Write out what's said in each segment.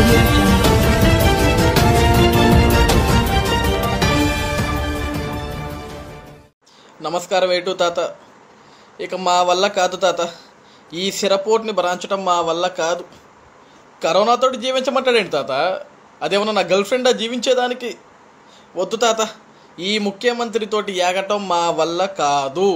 audio jungle. నమస్కారం ఏటు తాత ఇక మా వల్ల కాదు తాత ఈ సిరపోటుని భరాంచడం మా వల్ల కాదు కరోనాతోటి జీవించమంటాడేంటి తాత అదేమన్నా నా గర్ల్ ఫ్రెండా జీవించేదానికి వద్దు తాత ఈ ముఖ్యమంత్రితోటి ఏగటం మా వల్ల కాదు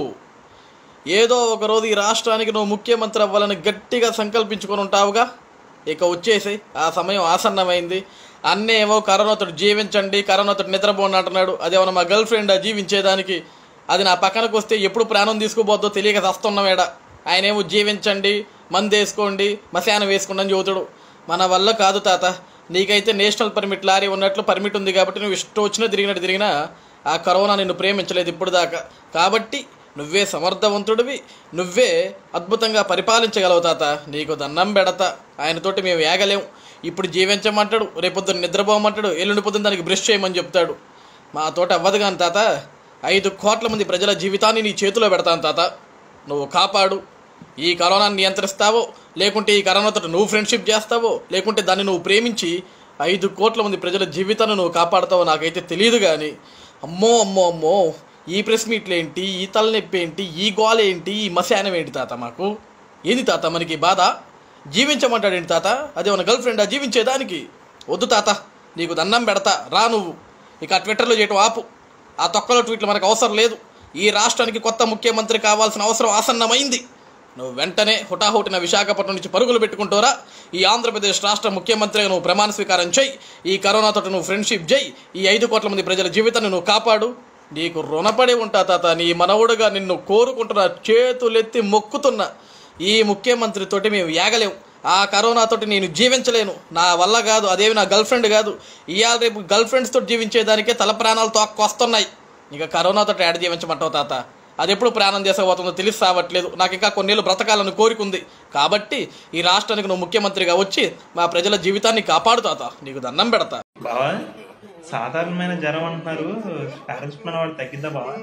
ఏదో ఒకరోజు ఈ రాష్ట్రానికి నువ్వు ముఖ్యమంత్రి అవ్వాలని గట్టిగా సంకల్పించుకొని ఉంటావుగా ఇక వచ్చేసి ఆ సమయం ఆసన్నమైంది అన్నేమో కరోనాతో జీవించండి కరోనాతో నిద్రపోండి అంటున్నాడు అదేమన్నా మా గర్ల్ ఫ్రెండ్ జీవించేదానికి అది నా పక్కనకు వస్తే ఎప్పుడు ప్రాణం తీసుకుపోద్దో తెలియక చస్తున్నామేడ ఆయనేమో జీవించండి మందు వేసుకోండి మశానం వేసుకోండి అని చెబుతాడు మన వల్ల కాదు తాత నీకైతే నేషనల్ పర్మిట్ లారీ ఉన్నట్లు పర్మిట్ ఉంది కాబట్టి నువ్వు ఇష్టం వచ్చినా తిరిగినట్టు తిరిగినా ఆ కరోనా నిన్ను ప్రేమించలేదు ఇప్పుడు దాకా కాబట్టి నువ్వే సమర్థవంతుడివి నువ్వే అద్భుతంగా పరిపాలించగలవు తాత నీకు దండం పెడతా ఆయనతోటి మేము ఏగలేం ఇప్పుడు జీవించమంటాడు రేపొద్దున నిద్రపోమంటాడు ఎల్లుండి పొద్దున్న దానికి బ్రష్ చేయమని చెప్తాడు మా తోట అవ్వదు కానీ తాత ఐదు కోట్ల మంది ప్రజల జీవితాన్ని నీ చేతిలో పెడతాను తాత నువ్వు కాపాడు ఈ కరోనాను నియంత్రిస్తావో లేకుంటే ఈ కరోనాతో నువ్వు ఫ్రెండ్షిప్ చేస్తావో లేకుంటే దాన్ని నువ్వు ప్రేమించి ఐదు కోట్ల మంది ప్రజల జీవితాన్ని నువ్వు కాపాడుతావో నాకైతే తెలియదు కానీ అమ్మో అమ్మో అమ్మో ఈ ప్రెస్ మీట్లు ఏంటి ఈ తలనొప్పి ఏంటి ఈ గోల ఏంటి ఈ మశానం ఏంటి తాత మాకు ఏంది తాత మనకి బాధ జీవించమంటాడేంటి తాత అదేమన్నా గర్ల్ ఫ్రెండా జీవించేదానికి వద్దు తాత నీకు దండం పెడతా రా నువ్వు ఇక ట్విట్టర్లో చేయటం ఆపు ఆ తొక్కలో ట్వీట్లు మనకు అవసరం లేదు ఈ రాష్ట్రానికి కొత్త ముఖ్యమంత్రి కావాల్సిన అవసరం ఆసన్నమైంది నువ్వు వెంటనే హుటాహుటిన విశాఖపట్నం నుంచి పరుగులు పెట్టుకుంటారా ఈ ఆంధ్రప్రదేశ్ రాష్ట్ర ముఖ్యమంత్రిగా నువ్వు ప్రమాణ స్వీకారం చేయి ఈ కరోనాతో నువ్వు ఫ్రెండ్షిప్ చేయి ఈ ఐదు కోట్ల మంది ప్రజల జీవితాన్ని నువ్వు కాపాడు నీకు రుణపడి ఉంటా తాత నీ మనవుడుగా నిన్ను కోరుకుంటున్నా చేతులెత్తి మొక్కుతున్నా ఈ ముఖ్యమంత్రితోటి మేము ఏగలేం ఆ కరోనాతోటి నేను జీవించలేను నా వల్ల కాదు అదేమి నా గర్ల్ ఫ్రెండ్ కాదు ఇవాళ రేపు గర్ల్ ఫ్రెండ్స్తో జీవించేదానికే తల ప్రాణాలు తోక్కొస్తున్నాయి ఇక కరోనాతో యాడ్ జీవించమంటావు తాత అది ఎప్పుడు ప్రాణం చేసకపోతుందో తెలిసి రావట్లేదు నాకు ఇంకా కొన్నేళ్ళు బ్రతకాలని కోరికుంది కాబట్టి ఈ రాష్ట్రానికి నువ్వు ముఖ్యమంత్రిగా వచ్చి మా ప్రజల జీవితాన్ని కాపాడు తాత నీకు దండం పెడతా బావా సాధారణమైన జ్వరం అంటున్నారు పారాసిటమాల్ వాడు తగ్గిద్దా బావా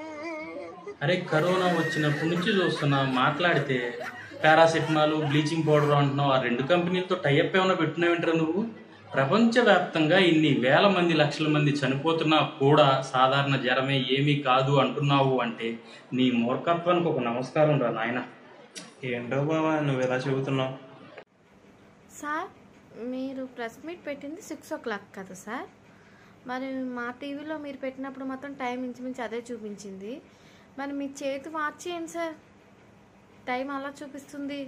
అరే కరోనా వచ్చినప్పటి నుంచి చూస్తున్నా మాట్లాడితే పారాసిటమాల్ బ్లీచింగ్ పౌడర్ అంటున్నావు ఆ రెండు కంపెనీలతో టైఅప్ ఏమైనా పెట్టున్నావేంట్రా నువ్వు ప్రపంచవ్యాప్తంగా ఇన్ని వేల మంది లక్షల మంది చనిపోతున్నా కూడా సాధారణ జ్వరమే ఏమీ కాదు అంటున్నావు అంటే నీ మూర్ఖత్వానికి ఒక నమస్కారం రా నాయన ఏంటో బావా నువ్వు ఎలా చెబుతున్నావు సార్ మీరు ప్రెస్ మీట్ పెట్టింది సిక్స్ ఓ క్లాక్ కదా సార్ మరి మా టీవీలో మీరు పెట్టినప్పుడు మొత్తం టైం ఇంచుమించు అదే చూపించింది మరి మీ చేతి వాచ్ ఏంటి సార్ టైం అలా చూపిస్తుంది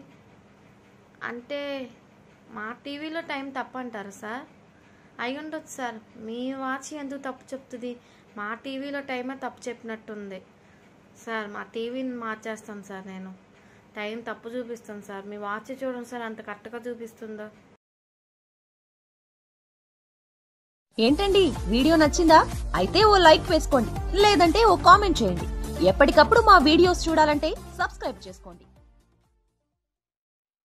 అంటే మా టీవీలో టైం తప్పు అంటారా సార్ అయి ఉండొచ్చు సార్ మీ వాచ్ ఎందుకు తప్పు చెప్తుంది మా టీవీలో టైమే తప్పు చెప్పినట్టుంది సార్ మా టీవీని మార్చేస్తాను సార్ నేను టైం తప్పు చూపిస్తాను సార్ మీ వాచ్ చూడండి సార్ అంత కరెక్ట్గా చూపిస్తుందో ఏంటండి వీడియో నచ్చిందా అయితే ఓ లైక్ వేసుకోండి లేదంటే ఓ కామెంట్ చేయండి ఎప్పటికప్పుడు మా వీడియోస్ చూడాలంటే సబ్స్క్రైబ్ చేసుకోండి